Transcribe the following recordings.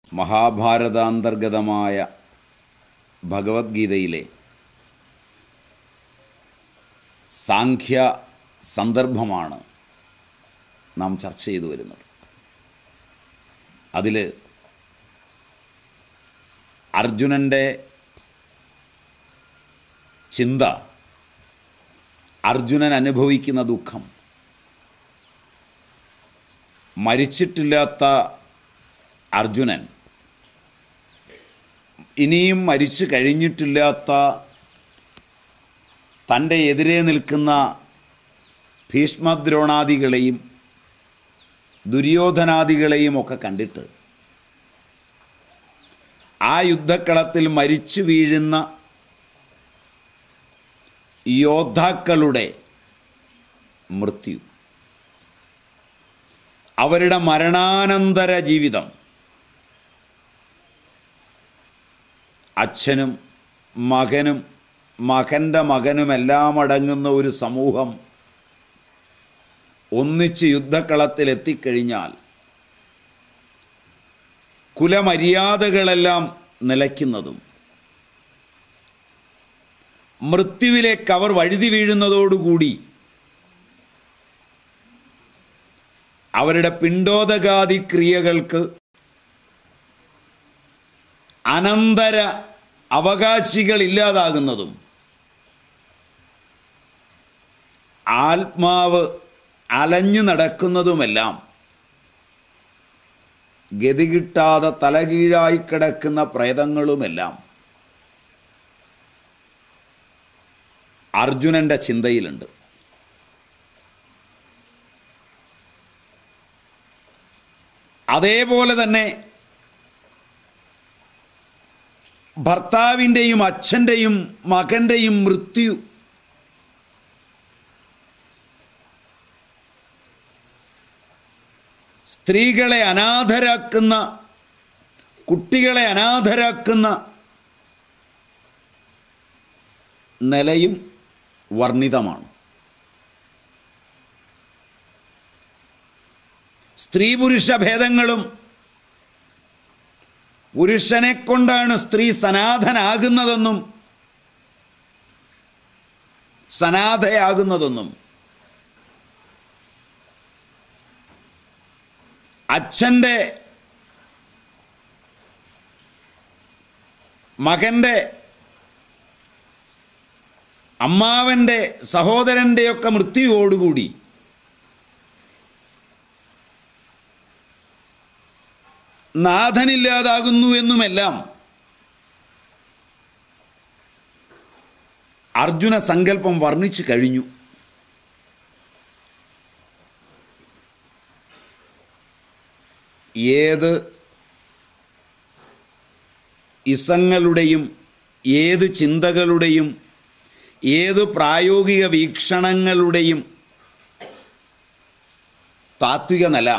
മഹാഭാരതാന്തർഗതമായ ഭഗവത്ഗീതയിലെ സാഖ്യ സന്ദർഭമാണ് നാം ചർച്ച ചെയ്തു വരുന്നത് അതിൽ അർജുനൻ്റെ ചിന്ത അർജുനൻ അനുഭവിക്കുന്ന ദുഃഖം മരിച്ചിട്ടില്ലാത്ത അർജുനൻ ഇനിയും മരിച്ചു കഴിഞ്ഞിട്ടില്ലാത്ത തൻ്റെ എതിരെ നിൽക്കുന്ന ഭീഷ്മദ്രോണാദികളെയും ദുര്യോധനാദികളെയും ഒക്കെ കണ്ടിട്ട് ആ യുദ്ധക്കളത്തിൽ മരിച്ചു വീഴുന്ന യോദ്ധാക്കളുടെ മൃത്യു അവരുടെ മരണാനന്തര ജീവിതം അച്ഛനും മകനും മകൻ്റെ മകനുമെല്ലാം അടങ്ങുന്ന ഒരു സമൂഹം ഒന്നിച്ച് യുദ്ധക്കളത്തിൽ എത്തിക്കഴിഞ്ഞാൽ കുലമര്യാദകളെല്ലാം നിലയ്ക്കുന്നതും മൃത്യുവിലേക്ക് അവർ വഴുതി വീഴുന്നതോടുകൂടി അവരുടെ പിണ്ടോദകാദി ക്രിയകൾക്ക് അനന്തര അവകാശികൾ ഇല്ലാതാകുന്നതും ആത്മാവ് അലഞ്ഞു നടക്കുന്നതുമെല്ലാം ഗതി കിട്ടാതെ തലകീഴായി കിടക്കുന്ന പ്രേതങ്ങളുമെല്ലാം അർജുനന്റെ ചിന്തയിലുണ്ട് അതേപോലെ തന്നെ ഭർത്താവിൻ്റെയും അച്ഛൻ്റെയും മകൻ്റെയും മൃത്യു സ്ത്രീകളെ അനാഥരാക്കുന്ന കുട്ടികളെ അനാഥരാക്കുന്ന നിലയും വർണ്ണിതമാണ് സ്ത്രീ പുരുഷ ഭേദങ്ങളും പുരുഷനെ കൊണ്ടാണ് സ്ത്രീ സനാഥനാകുന്നതെന്നും സനാഥയാകുന്നതെന്നും അച്ഛൻ്റെ മകൻ്റെ അമ്മാവൻ്റെ സഹോദരൻ്റെയൊക്കെ മൃത്യുവോടുകൂടി നാഥനില്ലാതാകുന്നു എന്നുമെല്ലാം അർജുന സങ്കല്പം വർണ്ണിച്ചു കഴിഞ്ഞു ഏത് ഇസങ്ങളുടെയും ഏത് ചിന്തകളുടെയും ഏത് പ്രായോഗിക വീക്ഷണങ്ങളുടെയും താത്വിക നില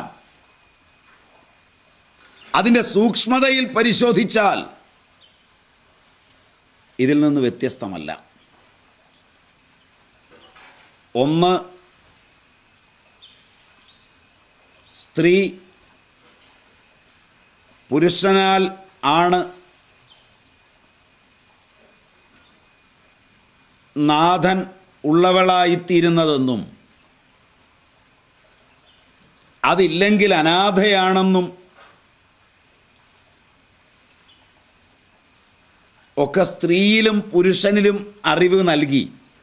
അതിൻ്റെ സൂക്ഷ്മതയിൽ പരിശോധിച്ചാൽ ഇതിൽ നിന്ന് വ്യത്യസ്തമല്ല ഒന്ന് സ്ത്രീ പുരുഷനാൽ ആണ് നാഥൻ ഉള്ളവളായിത്തീരുന്നതെന്നും അതില്ലെങ്കിൽ അനാഥയാണെന്നും ഒക്കെ സ്ത്രീയിലും പുരുഷനിലും അറിവ് നൽകി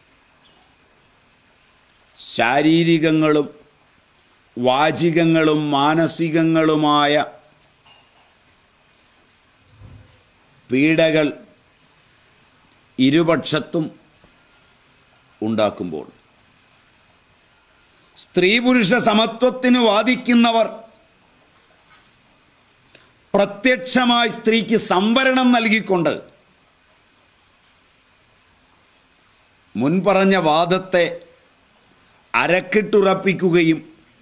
ശാരീരികങ്ങളും വാചികങ്ങളും മാനസികങ്ങളുമായ പീഡകൾ ഇരുപക്ഷത്തും ഉണ്ടാക്കുമ്പോൾ സ്ത്രീ പുരുഷ സമത്വത്തിന് വാദിക്കുന്നവർ പ്രത്യക്ഷമായി സ്ത്രീക്ക് സംവരണം നൽകിക്കൊണ്ട് മുൻപറഞ്ഞ വാദത്തെ അരക്കിട്ടുറപ്പിക്കുകയും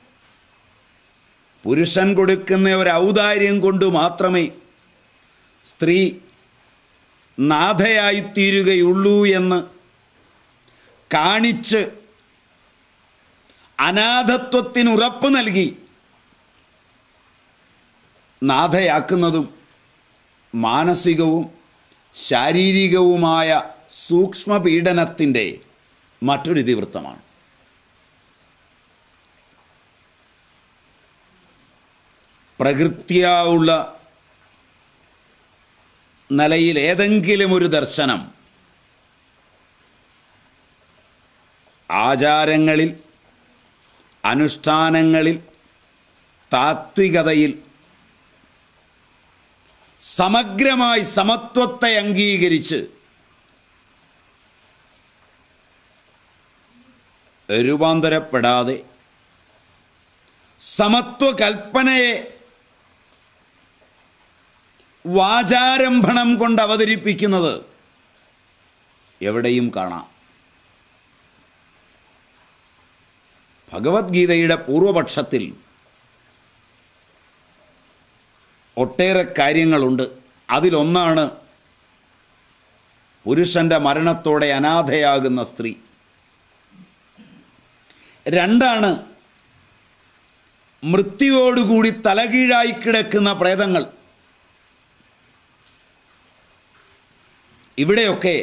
പുരുഷൻ കൊടുക്കുന്ന ഒരു ഔദാര്യം കൊണ്ട് മാത്രമേ സ്ത്രീ നാഥയായിത്തീരുകയുള്ളൂ എന്ന് കാണിച്ച് അനാഥത്വത്തിന് ഉറപ്പ് നൽകി നാഥയാക്കുന്നതും മാനസികവും ശാരീരികവുമായ സൂക്ഷ്മപീഡനത്തിൻ്റെ മറ്റൊരു ഇതിവൃത്തമാണ് പ്രകൃത്യാ ഉള്ള നിലയിൽ ഏതെങ്കിലും ഒരു ദർശനം ആചാരങ്ങളിൽ അനുഷ്ഠാനങ്ങളിൽ താത്വികതയിൽ സമഗ്രമായി സമത്വത്തെ അംഗീകരിച്ച് രൂപാന്തരപ്പെടാതെ സമത്വ കൽപ്പനയെ വാചാരംഭണം കൊണ്ട് അവതരിപ്പിക്കുന്നത് എവിടെയും കാണാം ഭഗവത്ഗീതയുടെ പൂർവപക്ഷത്തിൽ ഒട്ടേറെ കാര്യങ്ങളുണ്ട് അതിലൊന്നാണ് പുരുഷന്റെ മരണത്തോടെ അനാഥയാകുന്ന സ്ത്രീ രണ്ടാണ് മൃത്യുവോടുകൂടി തലകീഴായി കിടക്കുന്ന പ്രേതങ്ങൾ ഇവിടെയൊക്കെ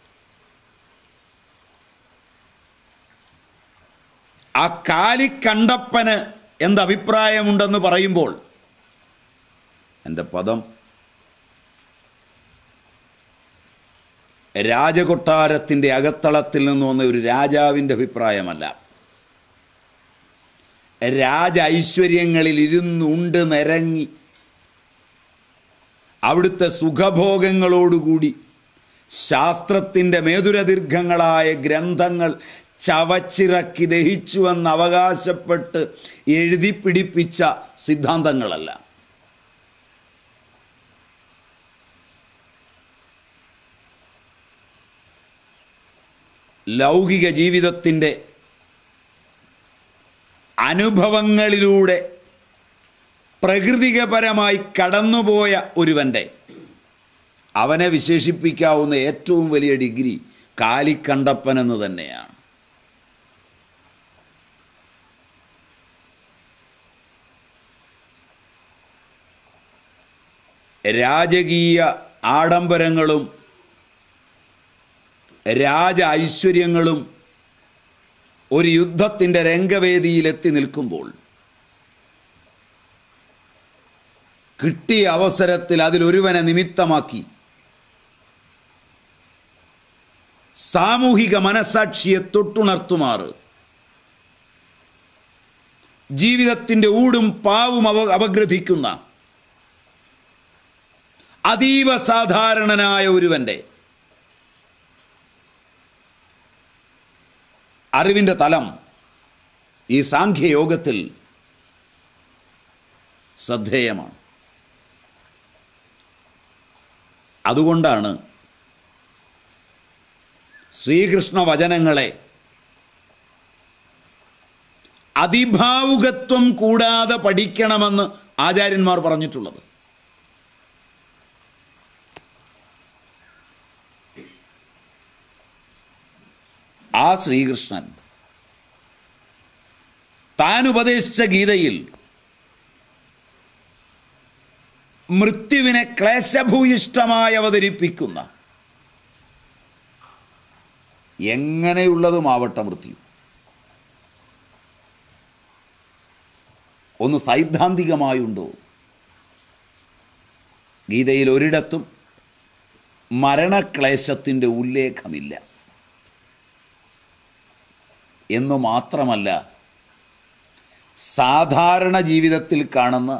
ആ കാലിക്കണ്ടപ്പന് എന്തഭിപ്രായമുണ്ടെന്ന് പറയുമ്പോൾ എൻ്റെ പദം രാജകൊട്ടാരത്തിൻ്റെ അകത്തളത്തിൽ നിന്ന് വന്ന ഒരു രാജാവിൻ്റെ അഭിപ്രായമല്ല രാജ ഐശ്വര്യങ്ങളിൽ ഇരുന്നുണ്ട് നിരങ്ങി അവിടുത്തെ സുഖഭോഗങ്ങളോടുകൂടി ശാസ്ത്രത്തിൻ്റെ മേതുരദീർഘങ്ങളായ ഗ്രന്ഥങ്ങൾ ചവച്ചിറക്കി ദഹിച്ചുവെന്ന് അവകാശപ്പെട്ട് എഴുതി പിടിപ്പിച്ച സിദ്ധാന്തങ്ങളല്ല ലൗകിക ജീവിതത്തിൻ്റെ അനുഭവങ്ങളിലൂടെ പ്രകൃതികപരമായി കടന്നുപോയ ഒരുവൻ്റെ അവനെ വിശേഷിപ്പിക്കാവുന്ന ഏറ്റവും വലിയ ഡിഗ്രി കാലിക്കണ്ടപ്പൻ എന്ന് തന്നെയാണ് രാജകീയ ആഡംബരങ്ങളും രാജ ഐശ്വര്യങ്ങളും ഒരു യുദ്ധത്തിൻ്റെ രംഗവേദിയിലെത്തി നിൽക്കുമ്പോൾ കിട്ടിയ അവസരത്തിൽ അതിലൊരുവനെ നിമിത്തമാക്കി സാമൂഹിക മനസാക്ഷിയെ തൊട്ടുണർത്തുമാറ് ജീവിതത്തിൻ്റെ ഊടും പാവും അവ അപഗ്രഥിക്കുന്ന അതീവ സാധാരണനായ ഒരുവൻ്റെ അറിവിൻ്റെ തലം ഈ സാഖ്യയോഗത്തിൽ ശ്രദ്ധേയമാണ് അതുകൊണ്ടാണ് ശ്രീകൃഷ്ണ വചനങ്ങളെ അതിഭാവുകത്വം കൂടാതെ പഠിക്കണമെന്ന് ആചാര്യന്മാർ പറഞ്ഞിട്ടുള്ളത് ആ ശ്രീകൃഷ്ണൻ താൻ ഉപദേശിച്ച ഗീതയിൽ മൃത്യുവിനെ ക്ലേശഭൂയിഷ്ടമായി അവതരിപ്പിക്കുന്ന എങ്ങനെയുള്ളതുമാവട്ടെ മൃത്യു ഒന്ന് സൈദ്ധാന്തികമായുണ്ടോ ഗീതയിൽ ഒരിടത്തും മരണക്ലേശത്തിൻ്റെ ഉല്ലേഖമില്ല എന്നു മാത്രമല്ല സാധാരണ ജീവിതത്തിൽ കാണുന്ന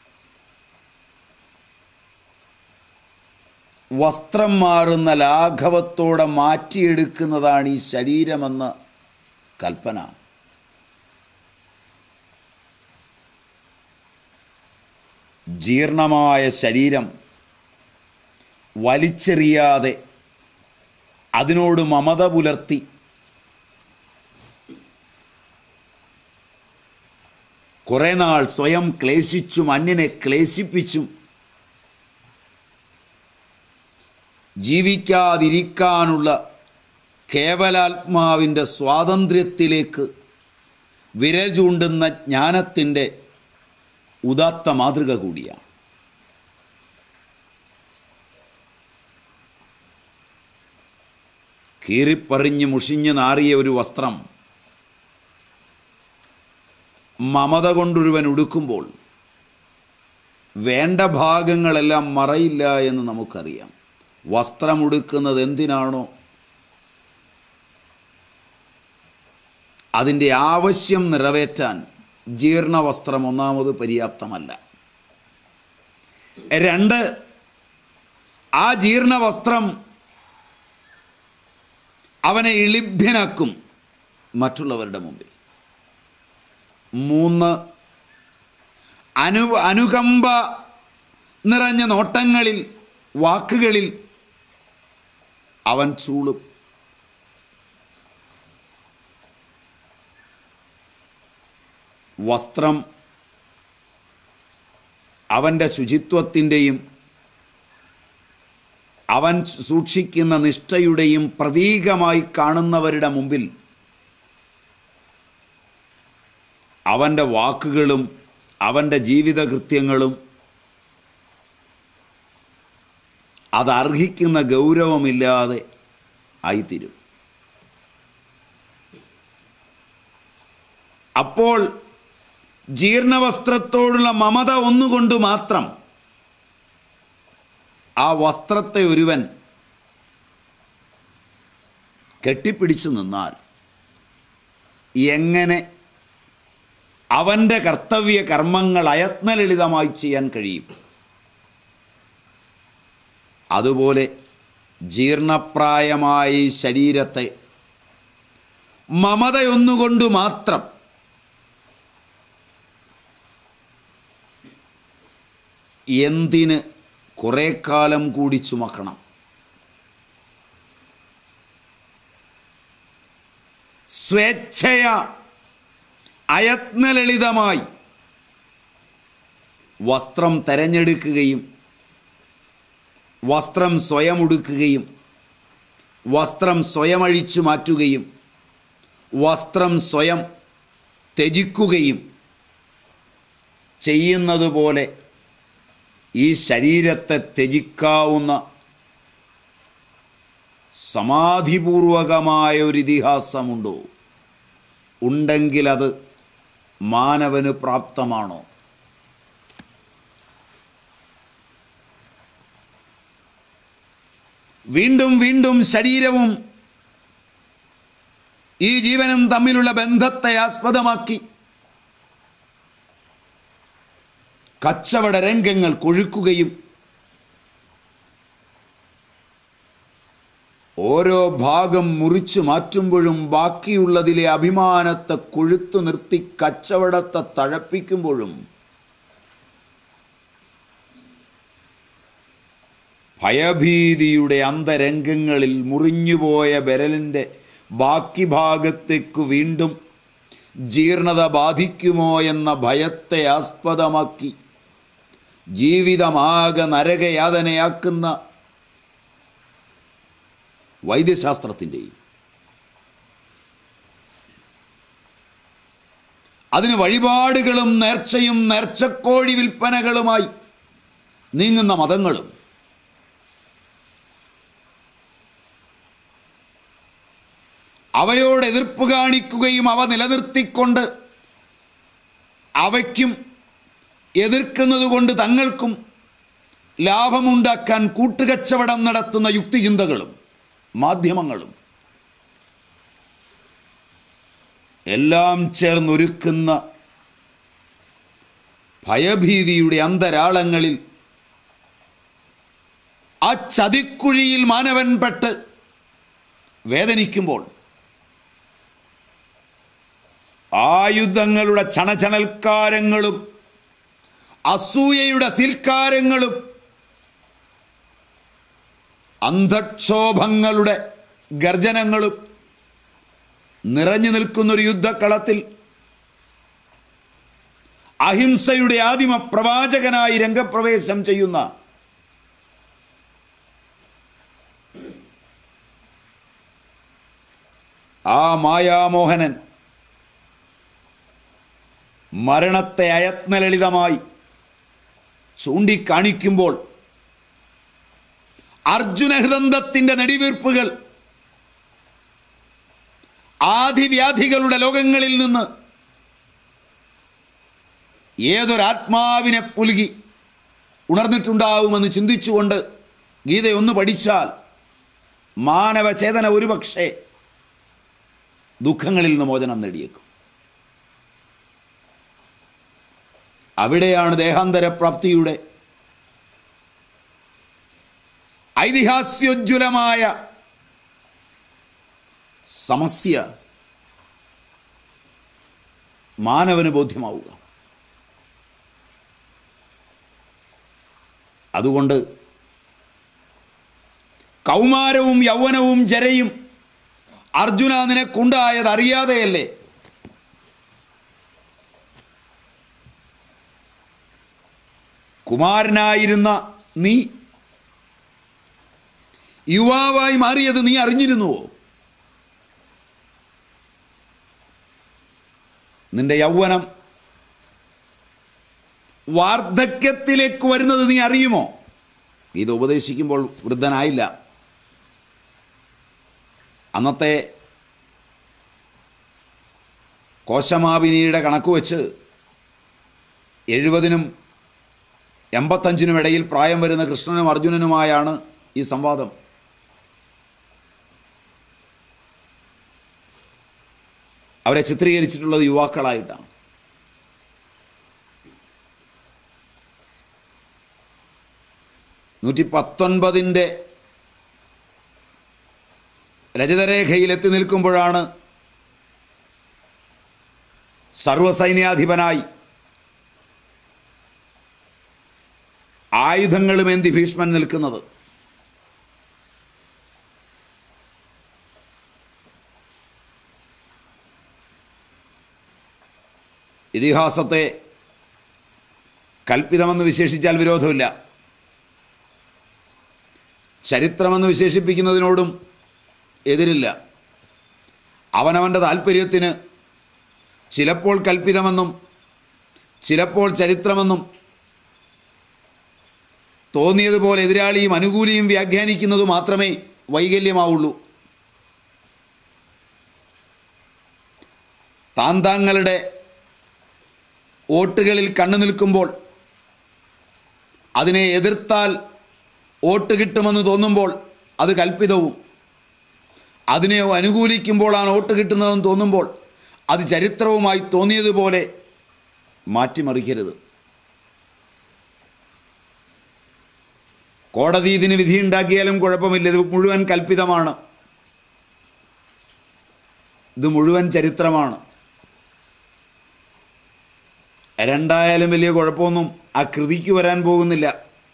വസ്ത്രം മാറുന്ന ലാഘവത്തോടെ മാറ്റിയെടുക്കുന്നതാണ് ഈ ശരീരമെന്ന് കൽപ്പന ജീർണമായ ശരീരം വലിച്ചെറിയാതെ അതിനോട് മമത പുലർത്തി കുറെ നാൾ സ്വയം ക്ലേശിച്ചും അന്യനെ ക്ലേശിപ്പിച്ചും ജീവിക്കാതിരിക്കാനുള്ള കേവലാത്മാവിൻ്റെ സ്വാതന്ത്ര്യത്തിലേക്ക് വിരൽ ചൂണ്ടുന്ന ജ്ഞാനത്തിൻ്റെ ഉദാത്ത മാതൃക കൂടിയാണ് കീറിപ്പറിഞ്ഞ് മുഷിഞ്ഞ് നാറിയ ഒരു വസ്ത്രം മമത കൊണ്ടൊരുവൻ ഉടുക്കുമ്പോൾ വേണ്ട ഭാഗങ്ങളെല്ലാം മറയില്ല എന്ന് നമുക്കറിയാം വസ്ത്രമുടുക്കുന്നത് എന്തിനാണോ അതിൻ്റെ ആവശ്യം നിറവേറ്റാൻ ജീർണവസ്ത്രം ഒന്നാമത് പര്യാപ്തമല്ല രണ്ട് ആ ജീർണവസ്ത്രം അവനെ ഇളിഭ്യനാക്കും മറ്റുള്ളവരുടെ മുമ്പിൽ മൂന്ന് അനു അനുകമ്പ നിറഞ്ഞ നോട്ടങ്ങളിൽ വാക്കുകളിൽ അവൻ ചൂളും വസ്ത്രം അവൻ്റെ ശുചിത്വത്തിൻ്റെയും അവൻ സൂക്ഷിക്കുന്ന നിഷ്ഠയുടെയും പ്രതീകമായി കാണുന്നവരുടെ മുമ്പിൽ അവൻ്റെ വാക്കുകളും അവൻ്റെ ജീവിതകൃത്യങ്ങളും അതർഹിക്കുന്ന ഗൗരവമില്ലാതെ ആയിത്തീരും അപ്പോൾ ജീർണവസ്ത്രത്തോടുള്ള മമത ഒന്നുകൊണ്ട് മാത്രം ആ വസ്ത്രത്തെ ഒരുവൻ കെട്ടിപ്പിടിച്ചു നിന്നാൽ എങ്ങനെ അവൻ്റെ കർത്തവ്യ കർമ്മങ്ങൾ അയത്നലളിതമായി ചെയ്യാൻ കഴിയും അതുപോലെ ജീർണപ്രായമായ ഈ ശരീരത്തെ മമതയൊന്നുകൊണ്ട് മാത്രം എന്തിന് കുറെ കാലം കൂടി ചുമക്കണം സ്വേച്ഛയ അയത്നലളിതമായി വസ്ത്രം തെരഞ്ഞെടുക്കുകയും വസ്ത്രം സ്വയം ഉടുക്കുകയും വസ്ത്രം സ്വയം അഴിച്ചു മാറ്റുകയും വസ്ത്രം സ്വയം ത്യജിക്കുകയും ചെയ്യുന്നത് പോലെ ഈ ശരീരത്തെ ത്യജിക്കാവുന്ന സമാധിപൂർവകമായ ഒരു ഇതിഹാസമുണ്ടോ ഉണ്ടെങ്കിൽ അത് മാനവന് പ്രാപ്തമാണോ വീണ്ടും വീണ്ടും ശരീരവും ഈ ജീവനും തമ്മിലുള്ള ബന്ധത്തെ ആസ്പദമാക്കി കച്ചവട രംഗങ്ങൾ കൊഴുക്കുകയും ഓരോ ഭാഗം മുറിച്ചു മാറ്റുമ്പോഴും ബാക്കിയുള്ളതിലെ അഭിമാനത്തെ കൊഴുത്തു നിർത്തി കച്ചവടത്തെ തഴപ്പിക്കുമ്പോഴും ഭയഭീതിയുടെ അന്തരംഗങ്ങളിൽ മുറിഞ്ഞുപോയ ബരലിൻ്റെ ബാക്കി ഭാഗത്തേക്ക് വീണ്ടും ജീർണത ബാധിക്കുമോ എന്ന ഭയത്തെ ആസ്പദമാക്കി ജീവിതമാകെ നരകയാതനയാക്കുന്ന വൈദ്യശാസ്ത്രത്തിൻ്റെയും അതിന് വഴിപാടുകളും നേർച്ചയും നേർച്ചക്കോഴി വിൽപ്പനകളുമായി നീങ്ങുന്ന മതങ്ങളും അവയോട് എതിർപ്പ് കാണിക്കുകയും അവ നിലനിർത്തിക്കൊണ്ട് അവയ്ക്കും എതിർക്കുന്നത് കൊണ്ട് തങ്ങൾക്കും ലാഭമുണ്ടാക്കാൻ കൂട്ടുകച്ചവടം നടത്തുന്ന യുക്തിചിന്തകളും മാധ്യമങ്ങളും എല്ലാം ചേർന്നൊരുക്കുന്ന ഭയഭീതിയുടെ അന്തരാളങ്ങളിൽ ആ ചതിക്കുഴിയിൽ മാനവൻ പെട്ട് വേദനിക്കുമ്പോൾ ആയുധങ്ങളുടെ ചണചണൽക്കാരങ്ങളും അസൂയയുടെ സിൽക്കാരങ്ങളും അന്ധക്ഷോഭങ്ങളുടെ ഗർജനങ്ങളും നിറഞ്ഞു നിൽക്കുന്നൊരു യുദ്ധക്കളത്തിൽ അഹിംസയുടെ ആദിമ പ്രവാചകനായി രംഗപ്രവേശം ചെയ്യുന്ന ആ മായാമോഹനൻ മരണത്തെ അയത്നലളിതമായി ചൂണ്ടിക്കാണിക്കുമ്പോൾ അർജുന ഹൃദന്തത്തിൻ്റെ നെടിവീർപ്പുകൾ ആദിവ്യാധികളുടെ ലോകങ്ങളിൽ നിന്ന് ഏതൊരാത്മാവിനെ പുലുകി ഉണർന്നിട്ടുണ്ടാവുമെന്ന് ചിന്തിച്ചുകൊണ്ട് ഗീതയൊന്ന് പഠിച്ചാൽ മാനവചേതന ഒരുപക്ഷെ ദുഃഖങ്ങളിൽ നിന്ന് മോചനം നേടിയേക്കും അവിടെയാണ് ദേഹാന്തരപ്രാപ്തിയുടെ ഐതിഹാസ്യോജ്വലമായ സമസ്യ മാനവന് ബോധ്യമാവുക അതുകൊണ്ട് കൗമാരവും യൗവനവും ജരയും അർജുന നിനക്കുണ്ടായത് അറിയാതെയല്ലേ കുമാരനായിരുന്ന നീ യുവാവായി മാറിയത് നീ അറിഞ്ഞിരുന്നുവോ നിന്റെ യൗവനം വാർദ്ധക്യത്തിലേക്ക് വരുന്നത് നീ അറിയുമോ ഇത് ഉപദേശിക്കുമ്പോൾ വൃദ്ധനായില്ല അന്നത്തെ കോശമാവിനിയുടെ കണക്ക് വെച്ച് എഴുപതിനും എൺപത്തഞ്ചിനും ഇടയിൽ പ്രായം വരുന്ന കൃഷ്ണനും അർജുനനുമായാണ് ഈ സംവാദം അവരെ ചിത്രീകരിച്ചിട്ടുള്ളത് യുവാക്കളായിട്ടാണ് നൂറ്റി പത്തൊൻപതിൻ്റെ രജതരേഖയിലെത്തി നിൽക്കുമ്പോഴാണ് സർവസൈന്യാധിപനായി ആയുധങ്ങളുമേന്തി ഭീഷ്മൻ നിൽക്കുന്നത് ഇതിഹാസത്തെ കൽപ്പിതമെന്ന് വിശേഷിച്ചാൽ വിരോധമില്ല ചരിത്രമെന്ന് വിശേഷിപ്പിക്കുന്നതിനോടും എതിരില്ല അവനവൻ്റെ താല്പര്യത്തിന് ചിലപ്പോൾ കൽപ്പിതമെന്നും ചിലപ്പോൾ ചരിത്രമെന്നും തോന്നിയതുപോലെ എതിരാളിയും അനുകൂലിയും വ്യാഖ്യാനിക്കുന്നത് മാത്രമേ വൈകല്യമാവുള്ളൂ താൻ താങ്കളുടെ വോട്ടുകളിൽ കണ്ണു നിൽക്കുമ്പോൾ അതിനെ എതിർത്താൽ വോട്ട് കിട്ടുമെന്ന് തോന്നുമ്പോൾ അത് കൽപ്പിതവും അതിനെ അനുകൂലിക്കുമ്പോഴാണ് വോട്ട് കിട്ടുന്നതെന്ന് തോന്നുമ്പോൾ അത് ചരിത്രവുമായി തോന്നിയതുപോലെ മാറ്റിമറിക്കരുത് കോടതി ഇതിന് വിധിയുണ്ടാക്കിയാലും കുഴപ്പമില്ല ഇത് മുഴുവൻ കൽപ്പിതമാണ് ഇത് മുഴുവൻ ചരിത്രമാണ് രണ്ടായാലും വലിയ കുഴപ്പമൊന്നും ആ കൃതിക്ക് വരാൻ പോകുന്നില്ല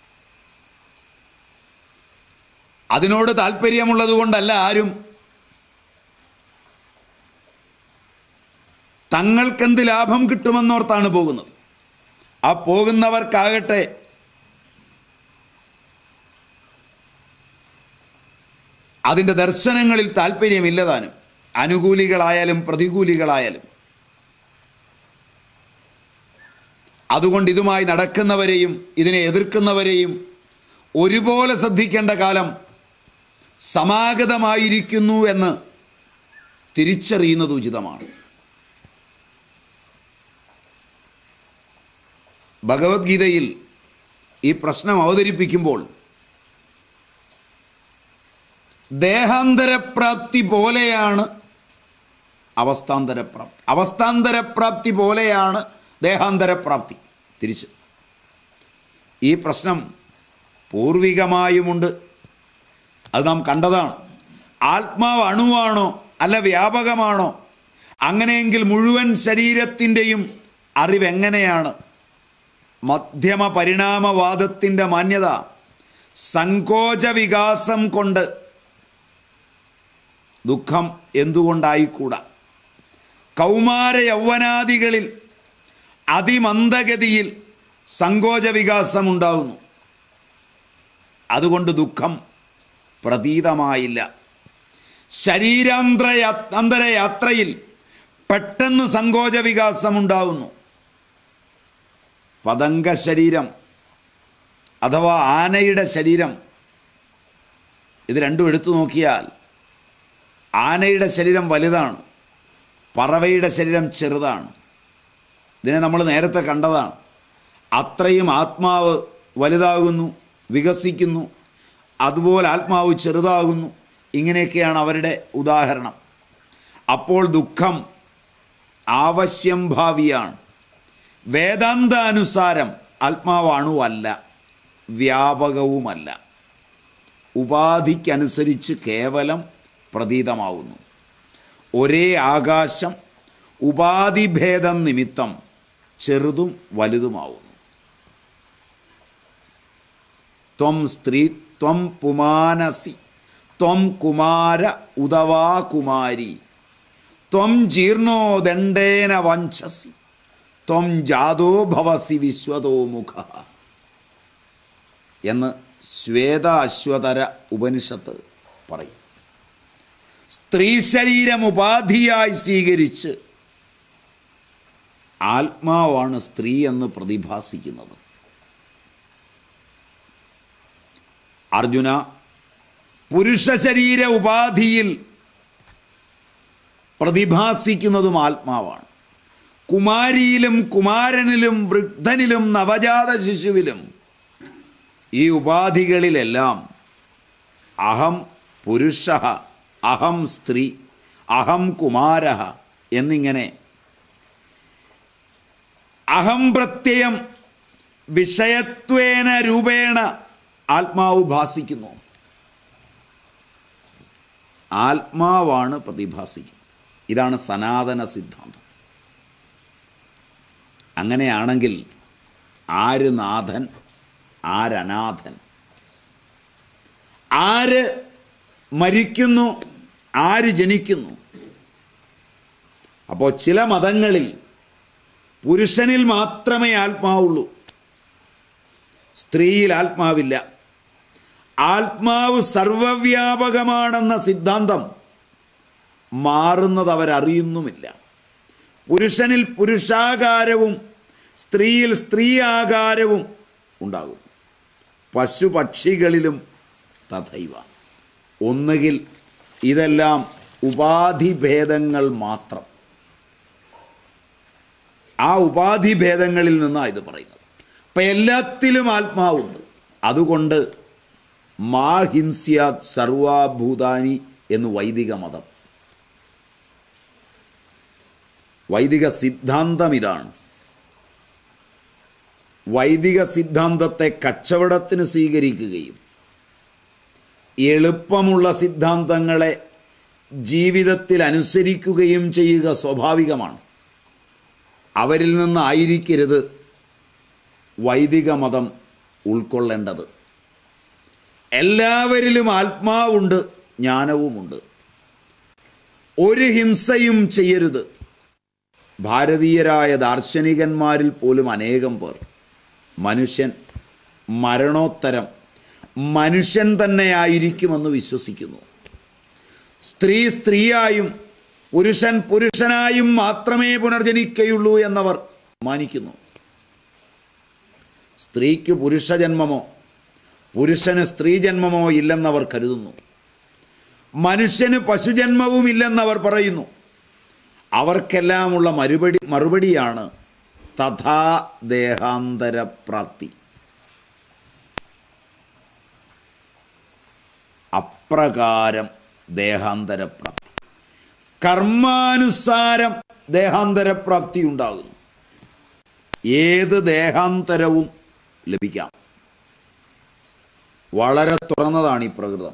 അതിനോട് താല്പര്യമുള്ളത് കൊണ്ടല്ല ആരും തങ്ങൾക്കെന്ത് ലാഭം കിട്ടുമെന്നോർത്താണ് പോകുന്നത് ആ പോകുന്നവർക്കാകട്ടെ അതിൻ്റെ ദർശനങ്ങളിൽ താല്പര്യമില്ലതാനും അനുകൂലികളായാലും പ്രതികൂലികളായാലും അതുകൊണ്ട് ഇതുമായി നടക്കുന്നവരെയും ഇതിനെ എതിർക്കുന്നവരെയും ഒരുപോലെ ശ്രദ്ധിക്കേണ്ട കാലം സമാഗതമായിരിക്കുന്നു എന്ന് തിരിച്ചറിയുന്നത് ഉചിതമാണ് ഭഗവത്ഗീതയിൽ ഈ പ്രശ്നം അവതരിപ്പിക്കുമ്പോൾ ദേഹാന്തരപ്രാപ്തി പോലെയാണ് അവസ്ഥാന്തരപ്രാപ്തി അവസ്ഥാന്തരപ്രാപ്തി പോലെയാണ് ദേഹാന്തരപ്രാപ്തി തിരിച്ച് ഈ പ്രശ്നം പൂർവികമായുമുണ്ട് അത് നാം കണ്ടതാണ് ആത്മാവ് അണുവാണോ അല്ല വ്യാപകമാണോ അങ്ങനെയെങ്കിൽ മുഴുവൻ ശരീരത്തിൻ്റെയും അറിവെങ്ങനെയാണ് മധ്യമ പരിണാമവാദത്തിൻ്റെ മാന്യത സങ്കോച വികാസം കൊണ്ട് ദുഃഖം എന്തുകൊണ്ടായിക്കൂടാ കൗമാര യൗവനാദികളിൽ അതിമന്ദഗതിയിൽ സങ്കോച വികാസം ഉണ്ടാകുന്നു അതുകൊണ്ട് ദുഃഖം പ്രതീതമായില്ല ശരീരാന്തര അന്തരയാത്രയിൽ പെട്ടെന്ന് സങ്കോച വികാസം ഉണ്ടാകുന്നു പതംഗ ശരീരം അഥവാ ആനയുടെ ശരീരം ഇത് രണ്ടും എടുത്തു നോക്കിയാൽ ആനയുടെ ശരീരം വലുതാണ് പറവയുടെ ശരീരം ചെറുതാണ് ഇതിനെ നമ്മൾ നേരത്തെ കണ്ടതാണ് അത്രയും ആത്മാവ് വലുതാകുന്നു വികസിക്കുന്നു അതുപോലെ ആത്മാവ് ചെറുതാകുന്നു ഇങ്ങനെയൊക്കെയാണ് അവരുടെ ഉദാഹരണം അപ്പോൾ ദുഃഖം ആവശ്യം ഭാവിയാണ് വേദാന്താനുസാരം ആത്മാവ് അണുവല്ല വ്യാപകവുമല്ല ഉപാധിക്കനുസരിച്ച് കേവലം പ്രതീതമാവുന്നു ഒരേ ആകാശം ഉപാധിഭേദം നിമിത്തം ചെറുതും വലുതുമാവുന്നു ത്വം സ്ത്രീ ത്വം പുമാനസി ത്വം കുമാര ഉദവാ കുമാരി ത്വം ജീർണോ ദണ്ഡേന വഞ്ചസി ത്വം ജാതോ ഭവസി വിശ്വതോ മുഖ എന്ന് ശ്വേത അശ്വതര ഉപനിഷത്ത് പറയും സ്ത്രീ ശരീരം ഉപാധിയായി സ്വീകരിച്ച് ആത്മാവാണ് സ്ത്രീ എന്ന് പ്രതിഭാസിക്കുന്നത് അർജുന പുരുഷ ശരീര ഉപാധിയിൽ പ്രതിഭാസിക്കുന്നതും ആത്മാവാണ് കുമാരിയിലും കുമാരനിലും വൃദ്ധനിലും നവജാത ശിശുവിലും ഈ ഉപാധികളിലെല്ലാം അഹം പുരുഷ അഹം സ്ത്രീ അഹം കുമാര എന്നിങ്ങനെ അഹം പ്രത്യയം വിഷയത്വേന രൂപേണ ആത്മാവ് ഭാസിക്കുന്നു ആത്മാവാണ് പ്രതിഭാസിക്കുന്നത് ഇതാണ് സനാതന സിദ്ധാന്തം അങ്ങനെയാണെങ്കിൽ ആര് നാഥൻ ആരനാഥൻ ആര് മരിക്കുന്നു ആര് ജനിക്കുന്നു അപ്പോൾ ചില മതങ്ങളിൽ പുരുഷനിൽ മാത്രമേ ആത്മാവുള്ളൂ സ്ത്രീയിൽ ആത്മാവില്ല ആത്മാവ് സർവവ്യാപകമാണെന്ന സിദ്ധാന്തം മാറുന്നത് അവരറിയുന്നുമില്ല പുരുഷനിൽ പുരുഷാകാരവും സ്ത്രീയിൽ സ്ത്രീ ആകാരവും ഉണ്ടാകും പശുപക്ഷികളിലും തഥൈവ ഒന്നുകിൽ ഇതെല്ലാം ഉപാധിഭേദങ്ങൾ മാത്രം ആ ഉപാധിഭേദങ്ങളിൽ നിന്നാണ് ഇത് പറയുന്നത് അപ്പം എല്ലാത്തിലും ആത്മാവുണ്ട് അതുകൊണ്ട് മാ ഹിംസ്യാത് സർവാഭൂതാനി എന്ന് വൈദിക മതം വൈദിക സിദ്ധാന്തം ഇതാണ് വൈദിക സിദ്ധാന്തത്തെ കച്ചവടത്തിന് സ്വീകരിക്കുകയും എളുപ്പമുള്ള സിദ്ധാന്തങ്ങളെ ജീവിതത്തിൽ അനുസരിക്കുകയും ചെയ്യുക സ്വാഭാവികമാണ് അവരിൽ നിന്നായിരിക്കരുത് വൈദിക മതം ഉൾക്കൊള്ളേണ്ടത് എല്ലാവരിലും ആത്മാവുണ്ട് ജ്ഞാനവുമുണ്ട് ഒരു ഹിംസയും ചെയ്യരുത് ഭാരതീയരായ ദാർശനികന്മാരിൽ പോലും അനേകം പേർ മനുഷ്യൻ മരണോത്തരം മനുഷ്യൻ തന്നെയായിരിക്കുമെന്ന് വിശ്വസിക്കുന്നു സ്ത്രീ സ്ത്രീയായും പുരുഷൻ പുരുഷനായും മാത്രമേ പുനർജനിക്കയുള്ളൂ എന്നവർ മാനിക്കുന്നു സ്ത്രീക്ക് പുരുഷജന്മമോ പുരുഷന് സ്ത്രീജന്മമോ ഇല്ലെന്നവർ കരുതുന്നു മനുഷ്യന് പശുജന്മവും ഇല്ലെന്നവർ പറയുന്നു അവർക്കെല്ലാമുള്ള മറുപടി മറുപടിയാണ് തഥാ ദേഹാന്തരപ്രാപ്തി അപ്രകാരം ദേഹാന്തരപ്രാപ്തി കർമാനുസാരം ദേഹാന്തരപ്രാപ്തി ഉണ്ടാകുന്നു ഏത് ദേഹാന്തരവും ലഭിക്കാം വളരെ തുറന്നതാണ് ഈ പ്രകൃതം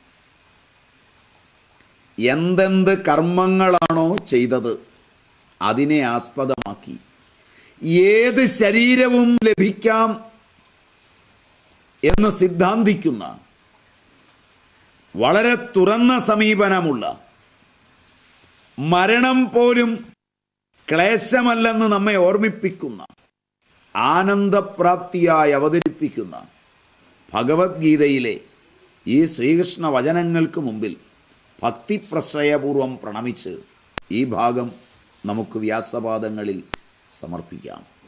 എന്തെന്ത് കർമ്മങ്ങളാണോ ചെയ്തത് അതിനെ ആസ്പദമാക്കി ഏത് ശരീരവും ലഭിക്കാം എന്ന് സിദ്ധാന്തിക്കുന്ന വളരെ തുറന്ന സമീപനമുള്ള മരണം പോലും ക്ലേശമല്ലെന്ന് നമ്മെ ഓർമ്മിപ്പിക്കുന്ന ആനന്ദപ്രാപ്തിയായി അവതരിപ്പിക്കുന്ന ഭഗവത്ഗീതയിലെ ഈ ശ്രീകൃഷ്ണ വചനങ്ങൾക്ക് മുമ്പിൽ ഭക്തിപ്രശ്രയപൂർവം പ്രണമിച്ച് ഈ ഭാഗം നമുക്ക് വ്യാസപാദങ്ങളിൽ സമർപ്പിക്കാം